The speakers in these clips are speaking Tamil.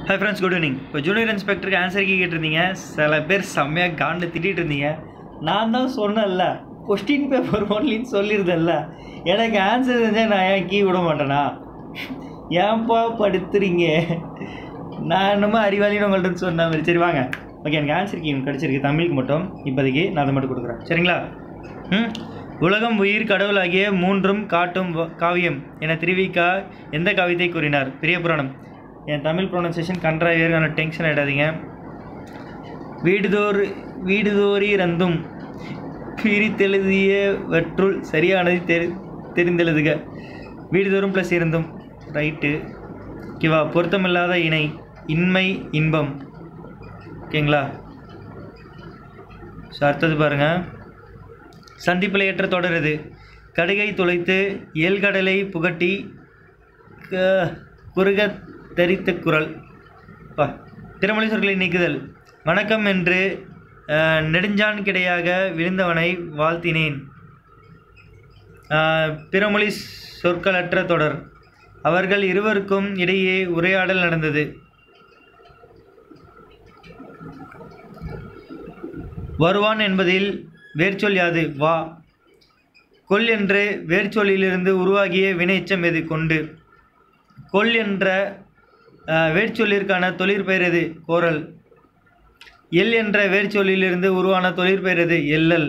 ஹாய் ஃப்ரெண்ட்ஸ் குட் ஈவினிங் இப்போ ஜூனியர் இன்ஸ்பெக்டருக்கு ஆன்சர் கீ கேட்டிருந்தீங்க சில பேர் செம்மையாக காண்டு திட்டிகிட்டு இருந்தீங்க நான் தான் சொன்னேன்ல கொஸ்டின் பேப்பர் ஒன்லின்னு சொல்லியிருந்தேன்ல எனக்கு ஆன்சர் தெரிஞ்சால் நான் ஏன் கீ விட மாட்டேனா ஏன்ப்பா படுத்துறீங்க நான் என்னமோ அறிவாளின்னு உங்கள்கிட்ட சொன்ன மாதிரி சரி வாங்க ஓகே எனக்கு ஆன்சர் கீ கிடச்சிருக்கு தமிழுக்கு மட்டும் இப்போதைக்கு நான் அதை மட்டும் கொடுக்குறேன் சரிங்களா ம் உலகம் உயிர் கடவுள் ஆகிய மூன்றும் காட்டும் வ- காவியம் என திருவிக்கா எந்த காவியத்தை கூறினார் பெரிய புராணம் என் தமிழ் ப்ரொனன்சியேஷன் கன்றாக ஏற்கான டென்ஷன் ஆகிடாதீங்க வீடுதோறு வீடுதோறி ரந்தும் பிரித்தெழுதியவற்றுள் சரியானதை தெரி தெரிந்தெழுதுக வீடுதோறும் ப்ளஸ் இருந்தும் ரைட்டு ஓகேவா பொருத்தமில்லாத இணை இன்மை இன்பம் ஓகேங்களா ஸோ அடுத்தது பாருங்கள் சந்திப்பில் ஏற்ற தொடர் இது கடுகை துளைத்து ஏழ்கடலை புகட்டி க- குறுக தரித்த குரல் பா திருமலை சொற்களை நீக்குதல் வணக்கம் என்று அஹ், நெடுஞ்சான் கிடையாக விழுந்தவனை வாழ்த்தினேன் அஹ், பிறமொழி சொற்களற்ற தொடர் அவர்கள் இருவருக்கும் இடையே உரையாடல் நடந்தது வருவான் என்பதில் வேர்ச்சொல் யாது வா கொல் என்று வேர்ச்சொல்லிலிருந்து உருவாகிய வினைச்சம் எது கொண்டு கொல் என்ற அஹ், வேர்ச்சொல்லிற்கான தொழிற்பெயர் எது கோரல் எல் என்ற வேர்ச்சொல்லிலிருந்து உருவான தொழிற்பெயர் எது எல்லல்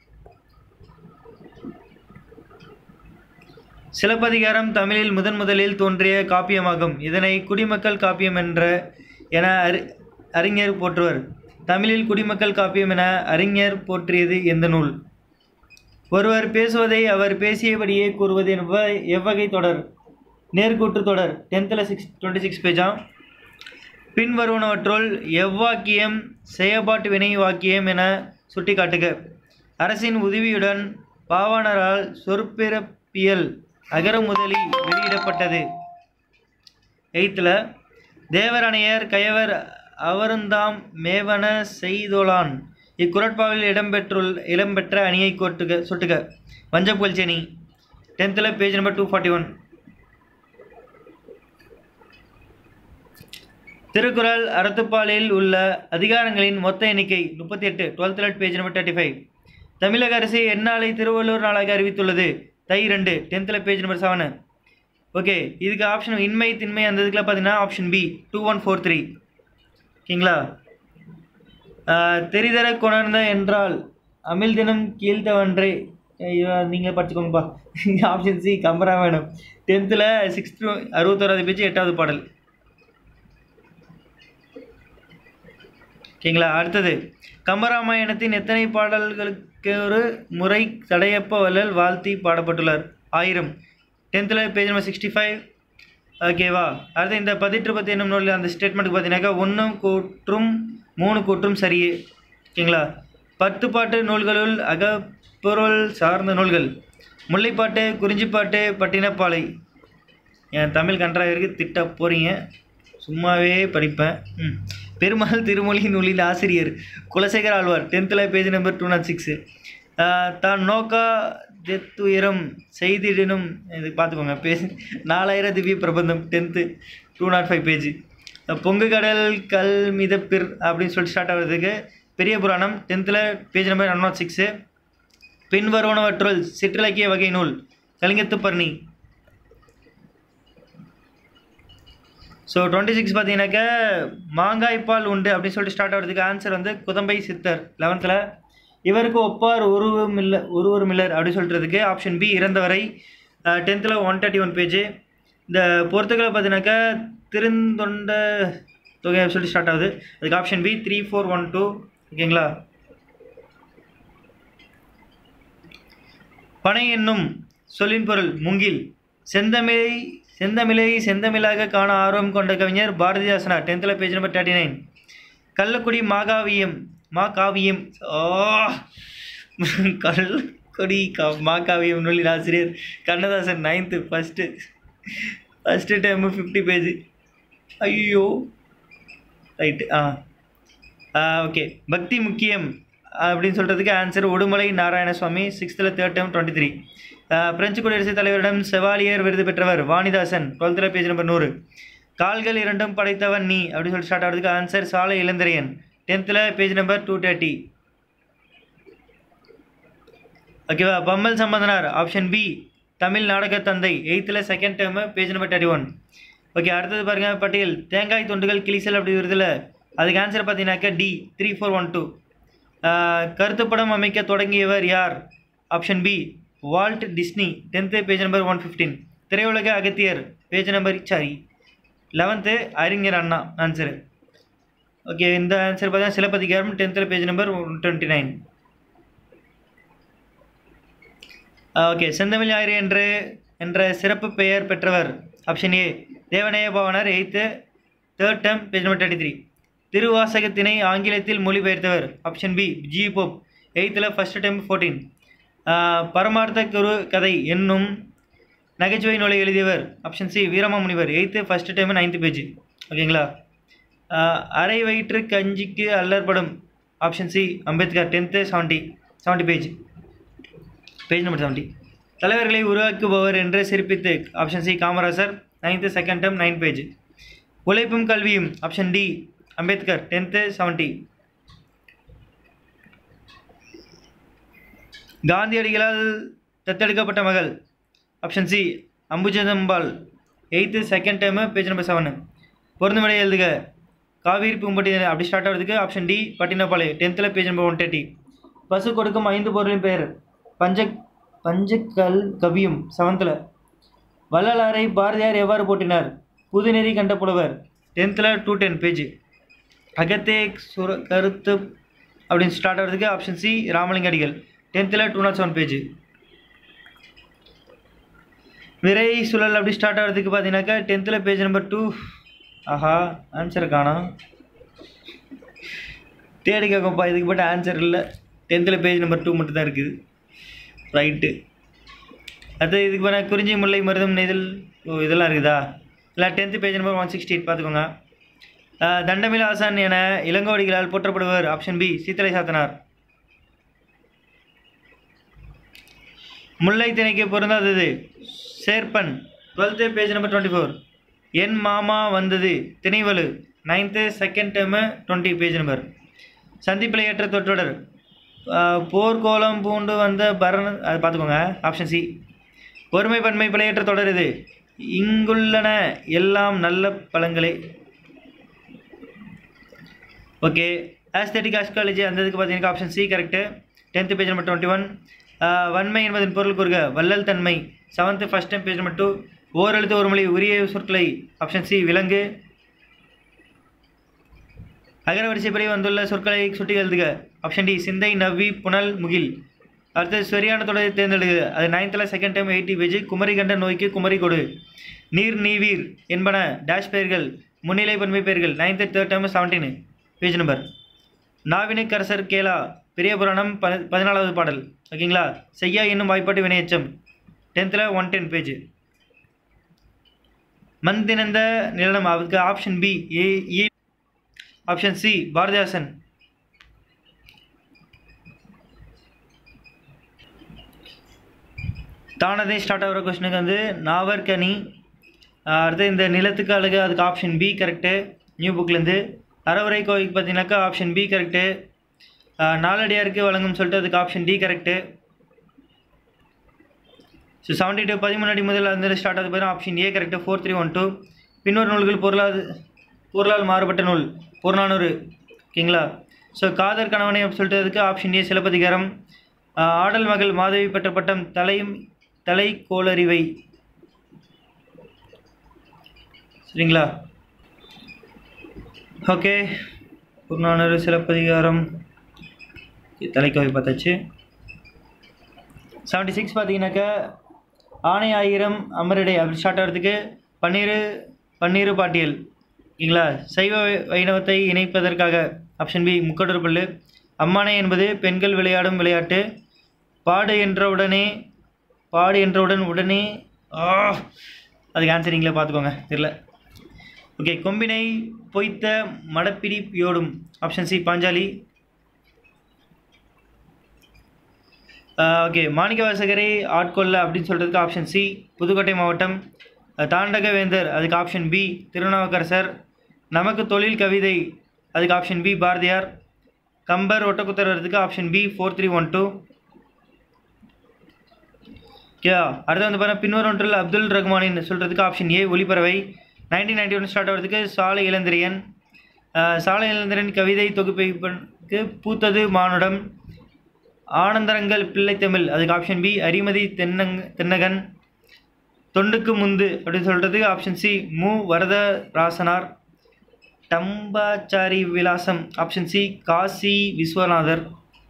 சிலப்பதிகாரம் தமிழில் முதன் முதலில் தோன்றிய காப்பியமாகும் இதனை குடிமக்கள் காப்பியம் என்ற என அறி அறிஞர் போற்றுவர் தமிழில் குடிமக்கள் காப்பியம் என அறிஞர் போற்றியது எந்த நூல் ஒருவர் பேசுவதை அவர் பேசியபடியே கூறுவது எவ்வ எவ்வகை தொடர் நேர்கூற்று தொடர் டென்த்தில் சிக்ஸ் டுவெண்ட்டி சிக்ஸ் பேஜாம் பின்வருவனவற்றுள் எவ்வாக்கியம் செயற்பாட்டு வினை வாக்கியம் என சுட்டிக்காட்டுக அரசின் உதவியுடன் பாவாணரால் சொற்பிறப்பியல் அகர முதலி வெளியிடப்பட்டது எய்த்தில் தேவரணையர் கயவர் அவருந்தாம் மேவன செய்தோளான் இக்குரட்பாவில் இடம்பெற்றுள் இடம்பெற்ற அணியை கொட்டுக சுட்டுக வஞ்சப்புகழ்ச்செனி டென்த்தில் page number two forty one Thirukkural அறத்துப்பாலில் உள்ள அதிகாரங்களின் மொத்த எண்ணிக்கை முப்பத்தி எட்டு twelfth page number thirty five தமிழக அரசு எந்நாளை திருவள்ளுவர் நாளாக அறிவித்துள்ளது தை ரெண்டு டென்த்தில் பேஜ் நம்பர் செவனு ஓகே இதுக்கு ஆப்ஷன் இன்மை திண்மை அந்த இதுக்குலாம் பார்த்தீங்கன்னா option B two one four three ஓகேங்களா ஆஹ், தெரிதர கொணர்ந்த என்றால் அமிழ் தினம் கீழ்த்தவன்றே ஐயோ நீங்களே படிச்சுக்கோங்கப்பா ஆப்ஷன் சி கம்பரா வேணும் டென்த்தில் சிக்ஸ்த்து அறுபத்தோராது பேஜ் எட்டாவது பாடல் ஓகேங்களா அடுத்தது கம்பராமாயணத்தின் எத்தனை பாடல்களுக்கு ஒரு முறை தடையப்ப வள்ளல் வாழ்த்தி பாடப்பட்டுள்ளார் ஆயிரம் டென்த்தில் பேஜ் நம்பர் சிக்ஸ்டி ஃபைவ் ஓகேவா அடுத்து இந்த பதிற்று பத்து என்னும் நூலில் அந்த ஸ்டேட்மெண்ட்டுக்கு பார்த்தீங்கன்னாக்கா ஒன்று கூற்றும் மூணு கூற்றும் சரியே ஓகேங்களா பத்து பாட்டு நூல்களுள் அகப்பொருள் சார்ந்த நூல்கள் முல்லைப்பாட்டு குறிஞ்சிப்பாட்டு பட்டினப்பாலை என் தமிழ் கன்றாவிற்கு திட்ட போகிறீங்க சும்மாவே படிப்பேன் ம் பெருமாள் திருமொழி நூலில் ஆசிரியர் குலசேகர் ஆழ்வார் டென்த்தில் page number two nought six தான் நோக்கா தெத்துயரம் செய்திடனும் இது பார்த்துக்கோங்க பேச Nalayiram Divya Prabandham tenth two nought five page பொங்கு கடல் கல் மிதப்பிர் அப்படின்னு சொல்லிட்டு ஸ்டார்ட் ஆகிறதுக்கு பெரிய புராணம் டென்த்தில் page number one nought six பின்வருவனவற்றுள் சிற்றிலக்கிய வகை நூல் கலிங்கத்து பரணி ஸோ டுவெண்ட்டி சிக்ஸ் பார்த்தீங்கன்னாக்கா மாங்காய்ப்பால் உண்டு அப்படின்னு சொல்லிட்டு ஸ்டார்ட் ஆகிறதுக்கு ஆன்சர் வந்து குதம்பை சித்தர் லெவன்த்தில் இவருக்கு ஒப்பார் உருவம் இல்லை உருவரும் இல்லர் அப்படின்னு சொல்கிறதுக்கு ஆப்ஷன் பி இறந்தவரை டென்த்தில் ஒன் தேர்ட்டி ஒன் பேஜ் இந்த பொறுத்துக்களை பார்த்தீங்கன்னாக்கா திருந்தொண்ட தொகை அப்படின்னு சொல்லிட்டு ஸ்டார்ட் ஆகுது அதுக்கு option B three four one two ஓகேங்களா பனை என்னும் சொல்லின் பொருள் முங்கில் செந்தமிழை செந்தமிழை செந்தமிழாக காண ஆர்வம் கொண்ட கவிஞர் பாரதிதாசனார் டென்த்தில் page number thirty nine Kallakudi மாகாவியம் மா காவியம் ஓ கள்ளக்குடி கா மாகாவியம் நூலின் ஆசிரியர் Kannadasan ninth first first time fifty page ஐயோ ரைட்டு ஆ ஓகே பக்தி முக்கியம் அப்படின்னு சொல்கிறதுக்கு ஆன்சர் உடுமலை நாராயணசுவாமி சிக்ஸ்த்தில் third time twenty three French குடியரசுத் தலைவரிடம் செவாலியர் விருது பெற்றவர் வாணிதாசன் டுவெல்த்தில் பேஜ் நம்பர் நூறு கால்கள் இரண்டும் படைத்தவன் நீ அப்படின்னு சொல்லி ஸ்டார்ட் ஆகிறதுக்கு ஆன்சர் சாலை இளந்திரையன் டென்த்தில் பேஜ் நம்பர் டூ தேர்ட்டி ஓகேவா பம்மல் சம்பந்தனார் ஆப்ஷன் பி தமிழ் நாடக தந்தை எயித்தில் second term page number thirty one okay அடுத்தது பாருங்கள் பட்டியல் தேங்காய் துண்டுகள் கிளிசல் அப்படி வருதுல அதுக்கு ஆன்சர் பார்த்தீங்கன்னாக்கா D three four one two கருத்துப்படம் அமைக்க தொடங்கியவர் யார் option B Walt Disney tenth page number one fifteen திரையுலக அகத்தியர் பேஜ் நம்பர் சாரி லெவன்த்து அறிஞர் அண்ணா ஆன்சரு ஓகே இந்த ஆன்சர் பார்த்தீங்கன்னா சிலப்பதிகாரம் டென்த்தில் page number one twenty nine okay செந்தமிழ் ஞாயிறு என்று என்ற சிறப்பு பெயர் பெற்றவர் option A Devaneya Pavanar eighth third term page number thirty three திருவாசகத்தினை ஆங்கிலத்தில் மொழிபெயர்த்தவர் ஆப்ஷன் பி ஜி போப் எயித்தில் first time fourteen Paramartha Guru Kathai என்னும் நகைச்சுவை நூலை எழுதியவர் option C Veeramamunivar eighth first time ninth page ஓகேங்களா அரை வயிற்று கஞ்சிக்கு அல்லற்படும் option C Ambedkar tenth seventy seventy page page number seventy தலைவர்களை உருவாக்குபவர் என்று சிறப்பித்து option C Kamarajar ninth second term nine page உழைப்பும் கல்வியும் option D Ambedkar tenth seventy காந்தியடிகளால் தத்தெடுக்கப்பட்ட மகள் option C Ambujathammal eighth second time page number seven பொருந்துமடை எழுதுக காவிரி பூம்பட்டி அப்படி ஸ்டார்ட் ஆகிறதுக்கு ஆப்ஷன் டி பட்டினப்பாளை டென்த்தில் பேஜ் நம்பர் ஒன் தேர்ட்டி பசு கொடுக்கும் ஐந்து பொருளின் பெயர் பஞ்ச பஞ்சக்கல் கவியும் செவன்த்தில் வள்ளலாரை பாரதியார் எவ்வாறு போட்டினார் புதுநெறி கண்ட புலவர் டென்த்தில் டூ டென் பேஜ் அகத்தே சுர கருத்து அப்படின்னு ஸ்டார்ட் ஆகிறதுக்கு ஆப்ஷன் சி ராமலிங்க அடிகள் டென்த்தில் டூ நாட் செவன் பேஜ் விரை சுழல் அப்படி ஸ்டார்ட் ஆகிறதுக்கு பார்த்தீங்கன்னாக்கா டென்த்தில் பேஜ் நம்பர் டூ ஆஹா ஆன்சர் காணோம் தேடி கேட்கப்பா இதுக்கு பட்ட ஆன்சர் இல்லை டென்த்தில் பேஜ் நம்பர் டூ மட்டும் தான் இருக்குது ரைட்டு அது இதுக்கு பண்ண குறிஞ்சி முல்லை மருதம் நெய்தல் ஓ இதெல்லாம் இருக்குதா இல்லை tenth page number one sixty eight பார்த்துக்கோங்க அஹ், தண்டமில் ஆசான் என இளங்கோடிகளால் போற்றப்படுவர் ஆப்ஷன் பி சீத்தலை சாத்தனார் முல்லை திணைக்கு பொருந்தாதது சேர்ப்பன் twelfth page number twenty four என் மாமா வந்தது திணைவலு ninth second term twenty page number சந்திப்பிலையற்ற தொற்றொடர் ஆஹ், போர்க்கோலம் பூண்டு வந்த பரண அது பார்த்துக்கோங்க ஆப்ஷன் சி ஒருமை பன்மை பிழையற்ற தொடர் இது இங்குள்ளன எல்லாம் நல்ல பழங்களே ஓகே ஆஸ்தெட்டிக் ஆஸ்ட்ராலஜி அந்த இதுக்கு பார்த்தீங்கன்னா option C correct tenth page number twenty one வன்மை என்பதன் பொருள் கூறுக வள்ளல் தன்மை seventh first time page number two ஓரெழுத்து ஒரு மொழி உரிய சொற்களை ஆப்ஷன் சி விலங்கு அகர வரிசைப்படி வந்துள்ள சொற்களை சுட்டி எழுதுக ஆப்ஷன் டி சிந்தை நவ்வி புனல் முகில் அடுத்தது சரியான தொடரை தேர்ந்தெடுக அது நைன்த்தில் செகண்ட் டைம் எயிட்டி பேஜ் குமரி கண்ட நோய்க்கு குமரி கொடு நீர் நீவீர் என்பன டேஷ் பெயர்கள் முன்னிலை பன்மை பெயர்கள் ninth third time seventeen page number நாவினுக்கரசர் கேலா பெரிய புராணம் ப பதினாலாவது பாடல் ஓகேங்களா செய்யா என்னும் வாய்ப்பாட்டு வினையச்சம் டென்த்தில் ஒன் டென் பேஜ் மந்தினந்த நிலனம் அதுக்கு option B A A option C Bharathidasan தானதே ஸ்டார்ட் ஆகிற கொஸ்டினுக்கு வந்து நாவற்கனி ஆஹ் அடுத்து இந்த நிலத்துக்கு அழகு அதுக்கு ஆப்ஷன் பி கரெக்டு நியூ புக்லேருந்து அறவுரை கோவிலுக்கு பார்த்தீங்கன்னாக்கா ஆப்ஷன் பி கரெக்டு நாலடியாருக்கு வழங்கும் சொல்லிட்டு அதுக்கு option D correct so seventy two பதிமூணு அடி முதல் அந்த ஸ்டார்ட் ஆகுது பார்த்தீங்கன்னா option A correct four three one two பின்னொரு நூல்கள் பொருளாது பொருளால் மாறுபட்ட நூல் புறநானூறு ஓகேங்களா ஸோ காதர் கணவனை அப்படி சொல்லிட்டு அதுக்கு ஆப்ஷன் ஏ சிலப்பதிகாரம் ஆஹ் ஆடல் மகள் மாதவி பெற்ற பட்டம் தலையும் தலை கோளறிவை சரிங்களா ஓகே புறநானூறு சிலப்பதிகாரம் தலைக்கோவை பார்த்தாச்சு செவன்ட்டி சிக்ஸ் பார்த்தீங்கன்னாக்கா ஆணை ஆயிரம் அமரடை அப்படி ஸ்டார்ட் ஆகிறதுக்கு பன்னீர் பன்னீர் பாட்டியல் ஓகேங்களா சைவ வை- வைணவத்தை இணைப்பதற்காக ஆப்ஷன் பி முக்கடூர் பல்லு அம்மானை என்பது பெண்கள் விளையாடும் விளையாட்டு பாடு என்றவுடனே பாடு என்றவுடன் உடனே ஆ அதுக்கு ஆன்சர் நீங்களே பார்த்துக்கோங்க தெரில ஓகே கொம்பினை பொய்த்த மடப்பிடி யோடும் ஆப்ஷன் சி பாஞ்சாலி ஓகே மாணிக்க வாசகரை ஆட்கொள்ள அப்படின்னு சொல்கிறதுக்கு ஆப்ஷன் சி புதுக்கோட்டை மாவட்டம் தாண்டகவேந்தர் அதுக்கு ஆப்ஷன் பி திருநாவுக்கரசர் நமக்கு தொழில் கவிதை அதுக்கு ஆப்ஷன் பி பாரதியார் கம்பர் ஒட்டக்குத்தரத்துக்கு option B four three one two okay அடுத்து வந்து பார்த்தா பின்வரும் ஒன்றில் அப்துல் ரஹ்மானின் சொல்கிறதுக்கு ஆப்ஷன் ஏ ஒளிப்பறவை நைன்டீன் நைன்டி ஒன் ஸ்டார்ட் ஆகிறதுக்கு சாலை இளந்திரியன் அஹ், சாலை இளந்திரன் கவிதை தொகுப்பிற்கு பூத்தது மானுடம் ஆனந்தரங்கள் பிள்ளைத்தமிழ் அதுக்கு ஆப்ஷன் பி அரிமதி தென்னங் தென்னகன் தொண்டுக்கு முந்து அப்படின்னு சொல்கிறது ஆப்ஷன் சி மு வரதராசனார் டம்பாச்சாரி விலாசம் ஆப்ஷன் சி காசி விஸ்வநாதர்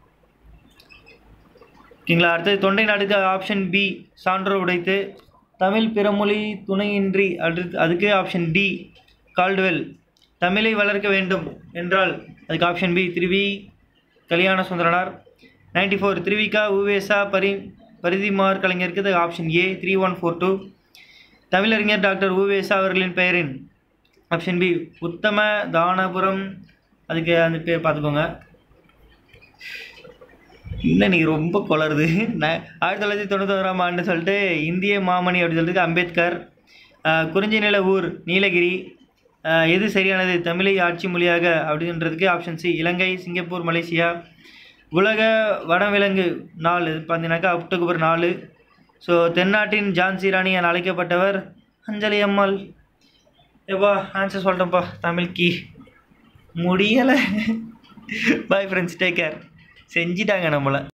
ஓகேங்களா அடுத்தது தொண்டை நாடுக்கு ஆப்ஷன் பி சான்றோ உடைத்து தமிழ் பிறமொழி துணையின்றி அடுத்து அதுக்கு ஆப்ஷன் டி கால்டுவெல் தமிழை வளர்க்க வேண்டும் என்றால் அதுக்கு option B Thiru Vi Kalyana Sundaranar ninety four Thiruvika U Ve Sa பரி பரிதிமார் கலைஞருக்கு அது option A three one four two தமிழறிஞர் டாக்டர் உவேசா அவர்களின் பெயரின் ஆப்ஷன் பி உத்தம தானபுரம் அதுக்கு அந்த பேர் பார்த்துக்கோங்க இல்லை நீ ரொம்ப குளருது நான் ஆயிரத்தி தொள்ளாயிரத்தி தொண்ணூத்தோராம் ஆண்டு சொல்லிட்டு இந்திய மாமணி அப்படின்னு சொல்லிட்டு அம்பேத்கர் ஆஹ், குறிஞ்சி நில ஊர் நீலகிரி ஆஹ், எது சரியானது தமிழை ஆட்சி மொழியாக அப்படின்றதுக்கு option C Ilangai Singapore Malaysia உலக வனவிலங்கு நாள் இது பார்த்தீங்கன்னாக்கா அக்டோபர் நாலு ஸோ தென்னாட்டின் ஜான்சி ராணி என அழைக்கப்பட்டவர் அஞ்சலி அம்மாள் ஏப்பா ஆன்சர் சொல்லிட்டேன்ப்பா தமிழ்க்கு முடியலை பாய் ஃப்ரெண்ட்ஸ் டேக் கேர் செஞ்சிட்டாங்க நம்மளை